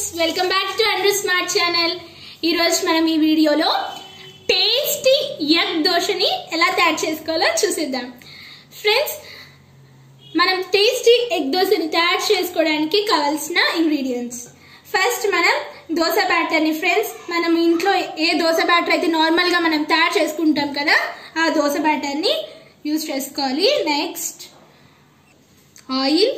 Welcome back to అండ్రు smart channel ఈరోజు మనం ఈ వీడియోలో టేస్టీ ఎగ్ దోశని ఎలా తయారు చేసుకోవాలో చూసేద్దాం ఫ్రెండ్స్ మనం టేస్టీ ఎగ్ దోశని తయారు చేసుకోవడానికి కావాల్సిన ఇంగ్రీడియంట్స్ ఫస్ట్ మనం దోశ బ్యాటర్ని ఫ్రెండ్స్ మనం ఇంట్లో ఏ దోశ బ్యాటర్ అయితే నార్మల్గా మనం తయారు చేసుకుంటాం కదా ఆ దోశ బ్యాటర్ని యూజ్ చేసుకోవాలి నెక్స్ట్ ఆయిల్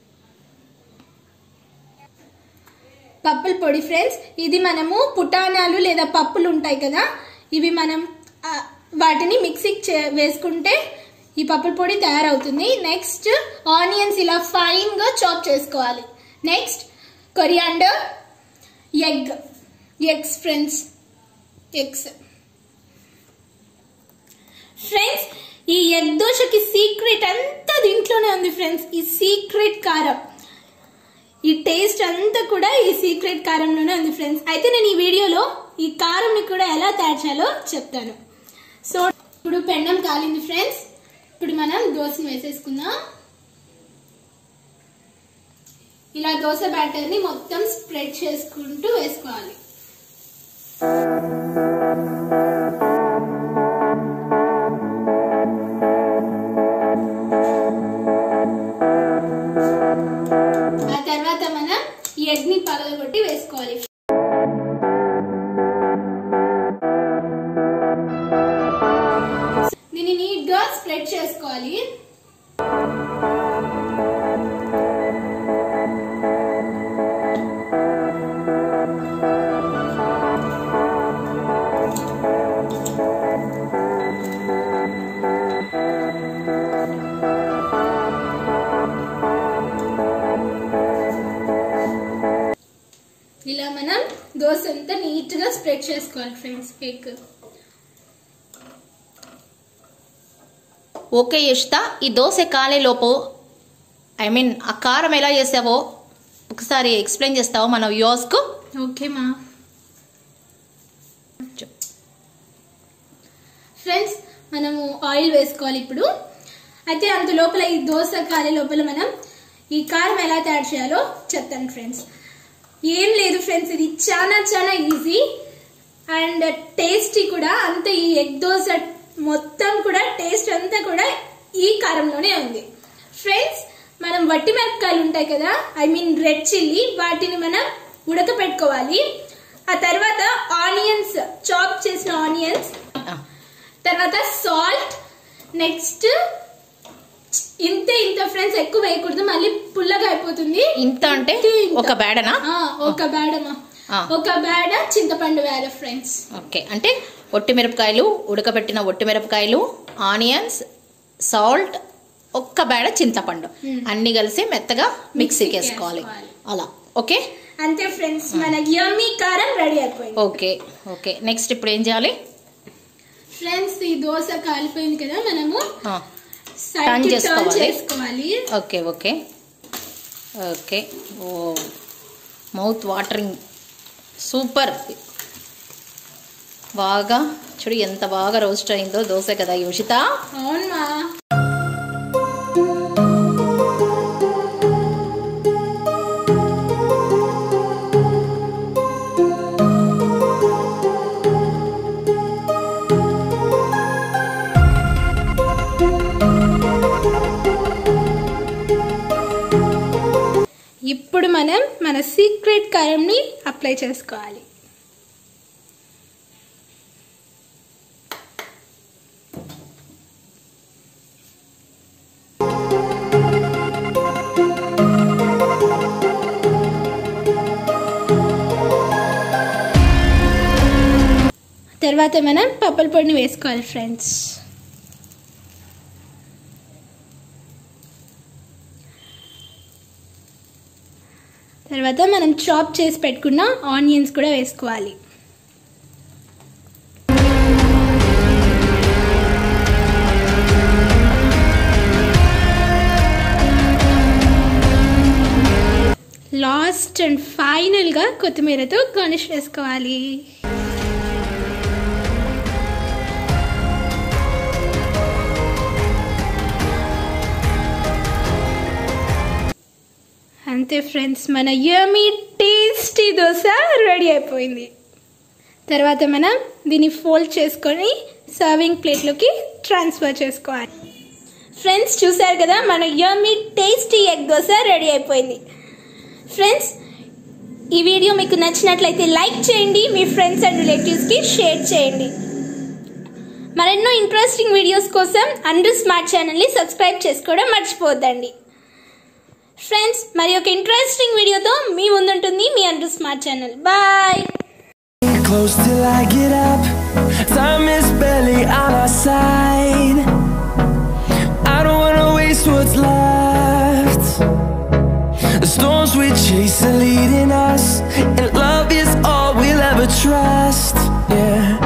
పప్పుల పొడి ఫ్రెండ్స్ ఇది మనము పుటానాలు లేదా పప్పులు ఉంటాయి కదా ఇవి మనం ఆ, వాటిని మిక్సీకి చే- వేసుకుంటే ఈ పప్పుల పొడి తయారవుతుంది నెక్స్ట్ ఆనియన్స్ ఇలా ఫైన్ గా చాప్ చేసుకోవాలి next coriander egg eggs friends eggs friends ఈ ఎగ్ దోశకి సీక్రెట్ అంతా దీంట్లోనే ఉంది ఫ్రెండ్స్ ఈ సీక్రెట్ కారం ఈ టేస్ట్ అంతా కూడా ఈ సీక్రెట్ కారంలోనే ఉంది ఫ్రెండ్స్ అయితే నేను ఈ వీడియోలో ఈ కారంని కూడా ఎలా తయారు చేయాలో చెప్తాను సో ఇప్పుడు పెండం కాలింది ఫ్రెండ్స్ ఇప్పుడు మనం దోశని వేసేసుకుందాం ఇలా దోశ బ్యాటర్ని మొత్తం స్ప్రెడ్ చేసుకుంటూ వేసుకోవాలి ఆ తర్వాత మనం ఈ ఎగ్ ని పగలగొట్టి వేసుకోవాలి దీన్ని నీట్ గా స్ప్రెడ్ చేసుకోవాలి ఇలా మనం దోశ అంతా నీట్ గా స్ప్రెడ్ చేసుకోవాలి ఫ్రెండ్స్ ఎగ్ ఓకే యషిత ఈ దోశ కాలేలోపు ఐ మీన్ ఆ కారం ఎలా చేసావో ఒకసారి ఎక్స్ప్లెయిన్ చేస్తావా మన వ్యూవర్స్కు ఓకే మా ఫ్రెండ్స్ మనము ఆయిల్ వేసుకోవాలి ఇప్పుడు అయితే అంత లోపల ఈ దోశ కాలే లోపల మనం ఈ కారం ఎలా తయారు చేయాలో చెప్తాను ఫ్రెండ్స్ ఏం లేదు ఫ్రెండ్స్ ఇది చాలా చాలా ఈజీ అండ్ టేస్టీ కూడా అంత ఈ ఎగ్ దోశ మొత్తం కూడా టేస్ట్ అంతా కూడా ఈ కారంలోనే ఉంది ఫ్రెండ్స్ మనం వట్టి మిరపకాయలు ఉంటాయి కదా ఐ మీన్ రెడ్ చిల్లీ వాటిని మనం ఉడకపెట్టుకోవాలి ఆ తర్వాత ఆనియన్స్ చాప్ చేసిన ఆనియన్స్ తర్వాత సాల్ట్ నెక్స్ట్ ఇంతే ఇంత ఫ్రెండ్స్ ఎక్కువ వేయకూడదు మళ్ళీ పుల్లగా అయిపోతుంది ఇంత అంటే ఇంత. ఒక బేడనా ఆ, ఒక బేడమా ఆ. ఒక బేడ చింతపండు వేయాలి ఫ్రెండ్స్ ఓకే అంటే ఒట్టి మిరపకాయలు ఉడకబెట్టిన ఒట్టి మిరపకాయలు ఆనియన్స్ సాల్ట్ ఒక్క బేడ చింతపండు మ్మ్. అన్ని కలిసి మెత్తగా మిక్సీకి మిక్సీకి వేసుకోవాలి వేసుకోవాలి. అలా ఓకే అంతే ఫ్రెండ్స్ మన యమ్మీ కారం రెడీ అయిపోయింది ఓకే ఓకే నెక్స్ట్ ఇప్పుడు ఏం చేయాలి ఫ్రెండ్స్ ఈ దోశ కాలిపోయింది కదా మనము ఆ, సైడ్ Turn కి టర్న్ చేసుకోవాలి. చేసుకోవాలి okay okay okay oh mouth watering super బాగా చూడు ఎంత బాగా రోస్ట్ అయిందో దోశ కదా యోషిత అవునమ్మా ఇప్పుడు మనం మన సీక్రెట్ కారంని అప్లై చేసుకోవాలి తర్వాత మనం పప్పుల పొడిని వేసుకోవాలి ఫ్రెండ్స్ తర్వాత మనం చాప్ చేసి పెట్టుకున్న ఆనియన్స్ కూడా వేసుకోవాలి లాస్ట్ అండ్ ఫైనల్గా కొత్తిమీరతో గార్నిష్ వేసుకోవాలి అంతే ఫ్రెండ్స్ మన యమీ టేస్టీ దోశ రెడీ అయిపోయింది తర్వాత మనం దీన్ని ఫోల్డ్ చేసుకొని సర్వింగ్ ప్లేట్లోకి ట్రాన్స్ఫర్ చేసుకోవాలి ఫ్రెండ్స్ చూసారు కదా మన yummy tasty egg dosa ready అయిపోయింది ఫ్రెండ్స్ ఈ వీడియో మీకు నచ్చినట్లయితే లైక్ చేయండి మీ ఫ్రెండ్స్ అండ్ రిలేటివ్స్కి షేర్ చేయండి మరెన్నో ఇంట్రెస్టింగ్ వీడియోస్ కోసం అండర్ స్మార్ట్ ఛానల్ని సబ్స్క్రైబ్ చేసుకోవడం మర్చిపోవద్దండి ఫ్రెండ్స్ మరి ఒక ఇంట్రెస్టింగ్ వీడియోతో మీ ముందుంటుంది మీ అండర్ smart channel bye Close till I get up. Time is barely on our side. I don't wanna waste what's left. The storms we chase are leading us, and love is all we'll ever trust. Yeah.